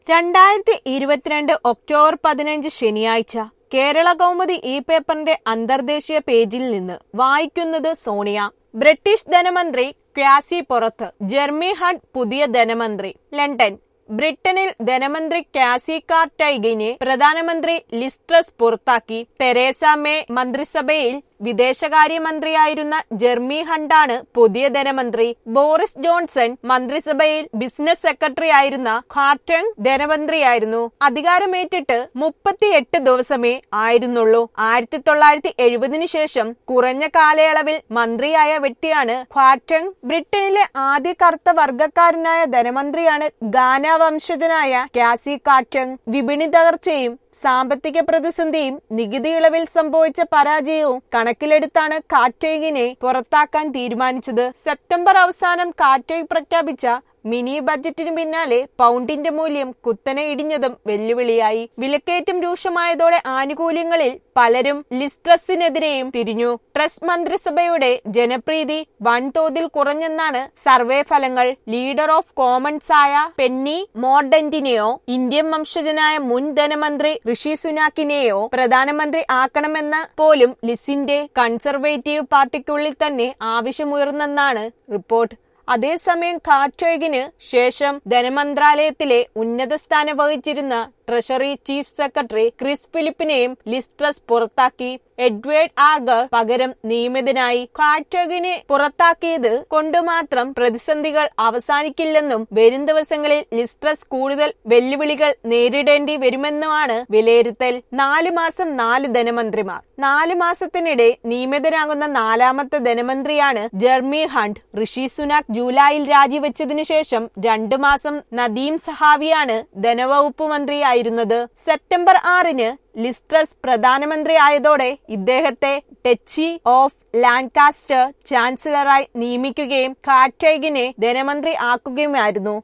രണ്ടായിരത്തി ഇരുപത്തിരണ്ട് ഒക്ടോബർ പതിനഞ്ച് ശനിയാഴ്ച കേരള കൗമുദി ഈ പേപ്പറിന്റെ അന്തർദേശീയ പേജിൽ നിന്ന് വായിക്കുന്നത് സോണിയ ബ്രിട്ടീഷ് ധനമന്ത്രി ക്വാസി പുറത്ത് ജെർമി ഹഡ് പുതിയ ധനമന്ത്രി ലണ്ടൻ ബ്രിട്ടനിൽ ധനമന്ത്രി കാസി കാർട്ടൈഗിനെ പ്രധാനമന്ത്രി ലിസ്ട്രസ് പുറത്താക്കി തെരേസ മേ മന്ത്രിസഭയിൽ വിദേശകാര്യമന്ത്രിയായിരുന്ന ജെർമി ഹണ്ടാണ് പുതിയ ധനമന്ത്രി ബോറിസ് ജോൺസൺ മന്ത്രിസഭയിൽ ബിസിനസ് സെക്രട്ടറി ആയിരുന്ന ഖാർട്ടങ് ധനമന്ത്രിയായിരുന്നു അധികാരമേറ്റിട്ട് മുപ്പത്തിയെട്ട് ദിവസമേ ആയിരുന്നുള്ളൂ ആയിരത്തി തൊള്ളായിരത്തി എഴുപതിനു ശേഷം കുറഞ്ഞ കാലയളവിൽ മന്ത്രിയായ വ്യക്തിയാണ് ഖാർട്ടങ് ബ്രിട്ടനിലെ ആദ്യ കറുത്ത വർഗക്കാരനായ ധനമന്ത്രിയാണ് ഗാന വംശജനായ കാസി കാറ്റങ് വിപണി തകർച്ചയും സാമ്പത്തിക പ്രതിസന്ധിയും നികുതി ഇളവിൽ സംഭവിച്ച പരാജയവും കണക്കിലെടുത്താണ് കാറ്റോയിങ്ങിനെ പുറത്താക്കാൻ തീരുമാനിച്ചത് സെപ്റ്റംബർ അവസാനം കാറ്റോയ് പ്രഖ്യാപിച്ച മിനി ബജറ്റിന് പിന്നാലെ പൗണ്ടിന്റെ മൂല്യം കുത്തനെ ഇടിഞ്ഞതും വെല്ലുവിളിയായി വിലക്കയറ്റം രൂക്ഷമായതോടെ ആനുകൂല്യങ്ങളിൽ പലരും ലിസ്ട്രസിനെതിരെയും തിരിഞ്ഞു ട്രസ് മന്ത്രിസഭയുടെ ജനപ്രീതി വൻതോതിൽ കുറഞ്ഞെന്നാണ് സർവേ ഫലങ്ങൾ ലീഡർ ഓഫ് കോമൺസ് ആയ പെന്നി മോർഡന്റിനെയോ ഇന്ത്യൻ വംശജനായ മുൻ ധനമന്ത്രി ഋഷി സുനാക്കിനെയോ പ്രധാനമന്ത്രി ആക്കണമെന്ന് പോലും ലിസിന്റെ കൺസർവേറ്റീവ് പാർട്ടിക്കുള്ളിൽ തന്നെ ആവശ്യമുയർന്നെന്നാണ് റിപ്പോർട്ട് അതേസമയം കാർട്ടോയിഗിന് ശേഷം ധനമന്ത്രാലയത്തിലെ ഉന്നത സ്ഥാനം വഹിച്ചിരുന്ന ട്രഷറി ചീഫ് സെക്രട്ടറി ക്രിസ് ഫിലിപ്പിനെയും ലിസ്ട്രസ് പുറത്താക്കി എഡ്വേർഡ് ആർഗർ പകരം നിയമിതനായി കാർട്ടോഗിനെ പുറത്താക്കിയത് കൊണ്ട് മാത്രം പ്രതിസന്ധികൾ അവസാനിക്കില്ലെന്നും വരും ദിവസങ്ങളിൽ ലിസ്ട്രസ് കൂടുതൽ വെല്ലുവിളികൾ നേരിടേണ്ടി വരുമെന്നുമാണ് വിലയിരുത്തൽ നാല് മാസം നാല് ധനമന്ത്രിമാർ നാല് മാസത്തിനിടെ നിയമിതരാകുന്ന നാലാമത്തെ ധനമന്ത്രിയാണ് ജെർമി ഹണ്ട് ഋഷി സുനാക് ജൂലൈയിൽ രാജിവെച്ചതിനു ശേഷം രണ്ടു മാസം നദീം സഹാവിയാണ് ധനവകുപ്പ് മന്ത്രിയായിരുന്നത് സെപ്റ്റംബർ ആറിന് ലിസ്ട്രസ് പ്രധാനമന്ത്രി ആയതോടെ ഇദ്ദേഹത്തെ ടെച്ചി ഓഫ് ലാൻകാസ്റ്റർ ചാൻസലറായി നിയമിക്കുകയും കാറ്റൈഗിനെ ധനമന്ത്രി ആക്കുകയുമായിരുന്നു